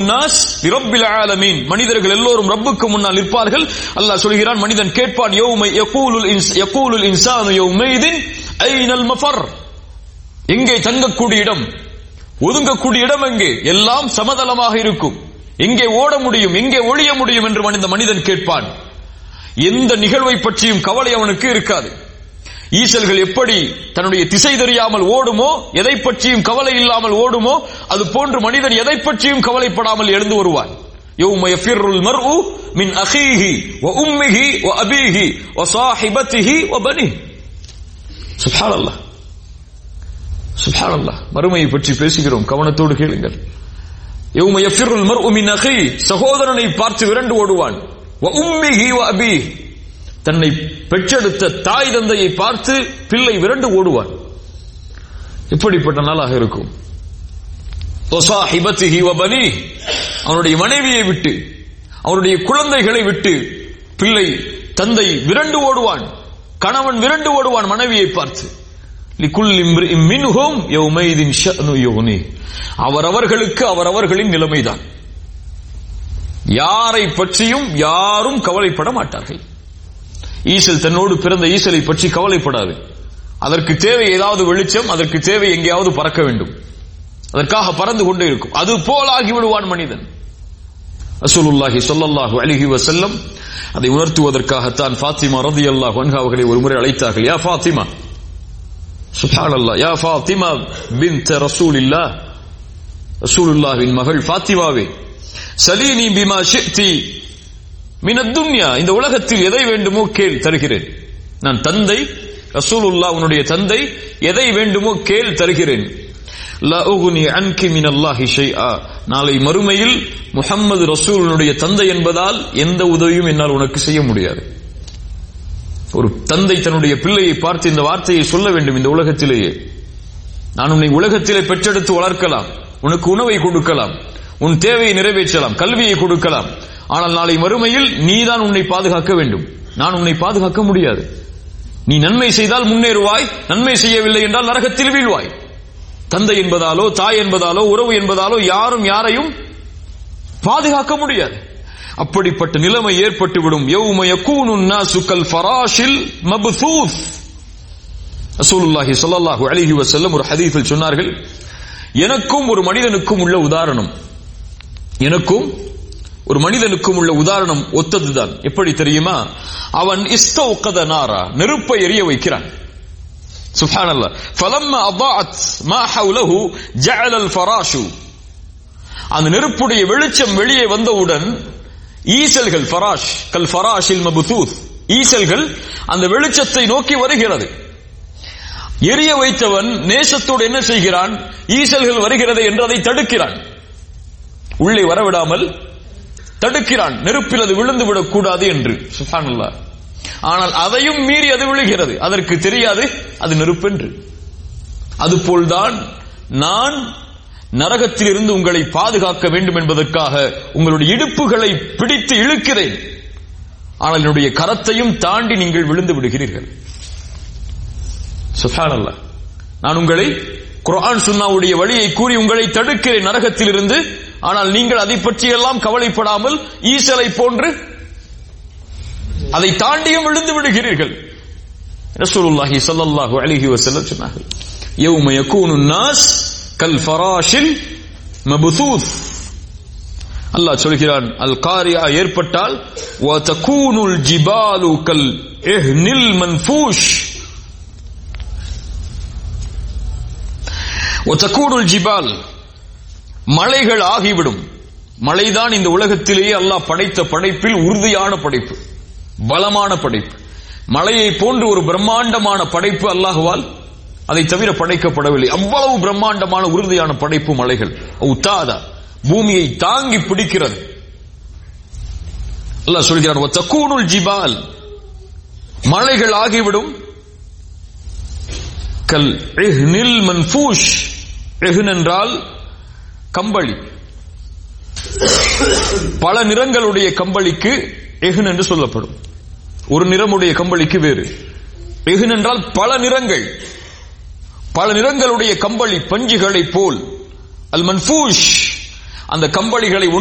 நாஸ் ரப்பில் ஆலமீன் மனிதர்கள் எல்லோரும் ரப்புக்கு முன்னால் நிற்பார்கள் அல்லாஹ் சொல்கிறான் மனிதன் கேட்பான் யௌமை யகூலுல் இன்ஸ் யகூலுல் இன்சானு யௌமைதின் ஐனல் மஃபர் எங்கே தங்கக்கூடிய இடம் ஒதுங்கக்கூடிய இடம் எங்கே எல்லாம் சமதளமாக இருக்கும் எங்கே ஓட முடியும் எங்கே ஒழிய முடியும் என்று மனித மனிதன் கேட்பான் எந்த நிகழ்வை பற்றியும் கவலை அவனுக்கு இருக்காது ஈசல்கள் எப்படி தன்னுடைய திசை தெரியாமல் ஓடுமோ எதை பற்றியும் கவலை இல்லாமல் ஓடுமோ அது போன்று மனிதன் எதை பற்றியும் கவலைப்படாமல் எழுந்து வருவான் يوم يفر المرء من أخيه وأمه وأبيه وصاحبته وبنيه سبحان الله سبحان الله மறுமையை பற்றி பேசுகிறோம் கவனத்தோடு கேளுங்கள் يوم يفر المرء من أخيه சகோதரனை பார்த்து விரண்டு ஓடுவான் وأمه وأبيه தன்னை பெற்றெடுத்த தாய் தந்தையை பார்த்து பிள்ளை விரண்டு ஓடுவான் எப்படிப்பட்ட நாளாக இருக்கும் அவனுடைய மனைவியை விட்டு அவனுடைய குழந்தைகளை விட்டு பிள்ளை தந்தை விரண்டு ஓடுவான் கணவன் விரண்டு ஓடுவான் மனைவியை பார்த்து அவரவர்களுக்கு அவரவர்களின் நிலைமைதான் யாரை பற்றியும் யாரும் கவலைப்பட மாட்டார்கள் ஈசல் தன்னோடு பிறந்த ஈசலை பற்றி கவலைப்படாது அதற்கு தேவை ஏதாவது வெளிச்சம் அதற்கு தேவை எங்கேயாவது பறக்க வேண்டும் அதற்காக பறந்து கொண்டே இருக்கும் அது போல் ஆகிவிடுவான் மனிதன் அசூலுல்லாஹி சொல்லல்லாஹு அலிஹி வசல்லம் அதை உணர்த்துவதற்காகத்தான் ஃபாத்திமா ரதி அல்லாஹ் அவர்களை ஒருமுறை அழைத்தார்கள் யா ஃபாத்திமா சுஹான் அல்லா யா ஃபாத்திமா பின் ரசூலில்லா ரசூலுல்லாஹின் மகள் ஃபாத்திமாவே சலீனி பிமா ஷித்தி மினத்துன்யா இந்த உலகத்தில் எதை வேண்டுமோ கேள் தருகிறேன் நான் தந்தை ரசூலுல்லா உன்னுடைய தந்தை எதை வேண்டுமோ கேள் தருகிறேன் நாளை மறுமையில் முகம்மது ரசூலுடைய தந்தை என்பதால் எந்த உதவியும் என்னால் உனக்கு செய்ய முடியாது ஒரு தந்தை தன்னுடைய பிள்ளையை பார்த்து இந்த வார்த்தையை சொல்ல வேண்டும் இந்த உலகத்திலேயே நான் உன்னை உலகத்திலே பெற்றெடுத்து வளர்க்கலாம் உனக்கு உணவை கொடுக்கலாம் உன் தேவையை நிறைவேற்றலாம் கல்வியை கொடுக்கலாம் ஆனால் நாளை மறுமையில் நீதான் உன்னை பாதுகாக்க வேண்டும் நான் உன்னை பாதுகாக்க முடியாது நீ நன்மை செய்தால் முன்னேறுவாய் நன்மை செய்யவில்லை என்றால் நரகத்தில் வீழ்வாய் தந்தை என்பதாலோ தாய் என்பதாலோ உறவு என்பதாலோ யாரும் யாரையும் பாதுகாக்க முடியாது அப்படிப்பட்ட நிலைமை ஏற்பட்டுவிடும் சுக்கல் ஃபராஷில் மபுசூஸ் ரசூலுல்லாஹி ஸல்லல்லாஹு அலைஹி வஸல்லம் ஒரு ஹதீஸில் சொன்னார்கள் எனக்கும் ஒரு மனிதனுக்கும் உள்ள உதாரணம் எனக்கும் ஒரு மனிதனுக்கும் உள்ள உதாரணம் ஒத்ததுதான் எப்படி தெரியுமா அவன் இஸ்தௌகத நாரா நெருப்பை எரிய வைக்கிறான் سبحان الله فلما أضاءت ما حوله جعل الفراش அந்த நெருப்புடைய வெளிச்சம் வெளியே வந்தவுடன் ஈசல்கள் ஃபராஷ் கல் ஃபராஷில் மபுதூத் ஈசல்கள் அந்த வெளிச்சத்தை நோக்கி வருகிறது எரிய வைத்தவன் நேசத்தோடு என்ன செய்கிறான் ஈசல்கள் வருகிறது என்று அதை தடுக்கிறான் உள்ளே வரவிடாமல் தடுக்கிறான் நெருப்பில் அது விழுந்து விடக்கூடாது என்று சுஃபானுல்லா ஆனால் அதையும் மீறி அது விழுகிறது அதற்கு தெரியாது அது நெருப்பென்று அதுபோல்தான் நான் நரகத்தில் இருந்து உங்களை பாதுகாக்க வேண்டும் என்பதற்காக உங்களுடைய இடுப்புகளை பிடித்து இழுக்கிறேன் ஆனால் என்னுடைய கரத்தையும் தாண்டி நீங்கள் விழுந்து விடுகிறீர்கள் சுஃபானல்லா நான் உங்களை குர்ஆன் சுன்னாவுடைய வழியை கூறி உங்களை தடுக்கிறேன் நரகத்தில் இருந்து ஆனால் நீங்கள் அதை பற்றியெல்லாம் கவலைப்படாமல் ஈசலை போன்று அதை தாண்டியும் விழுந்து விடுகிறீர்கள் ரசூலுல்லாஹி ஸல்லல்லாஹு அலைஹி வஸல்லம் சொன்னார்கள் யௌம யகூனு நாஸ் கல் ஃபராஷில் மபுதூத் அல்லாஹ் சொல்கிறான் அல் காரியா ஏற்பட்டால் வ தகூனுல் ஜிபாலு கல் இஹ்னில் மன்ஃபூஷ் வ தகூனுல் ஜிபால் மலைகள் ஆகிவிடும் மலைதான் இந்த உலகத்திலேயே அல்லாஹ் படைத்த படைப்பில் உறுதியான படைப்பு பலமான படைப்பு மலையை போன்று ஒரு பிரம்மாண்டமான படைப்பு அல்லாஹுவால் அதை தவிர படைக்கப்படவில்லை அவ்வளவு பிரம்மாண்டமான உறுதியான படைப்பு மலைகள் உத்தாதா பூமியை தாங்கி பிடிக்கிறது அல்லாஹ் சொல்கிறார் தக்கூனுல் ஜிபால் மலைகள் ஆகிவிடும் கல் இஹ்னில் மன்ஃபூஷ் இஹ்ன் என்றால் கம்பளி பல நிறங்களுடைய கம்பளிக்கு எகுன் என்று சொல்லப்படும் ஒரு நிறமுடைய கம்பளிக்கு வேறு எகுன் என்றால் பல நிறங்கள் பல நிறங்களுடைய கம்பளி பஞ்சுகளை போல் அல் மன்ஃபூஷ் அந்த கம்பளிகளை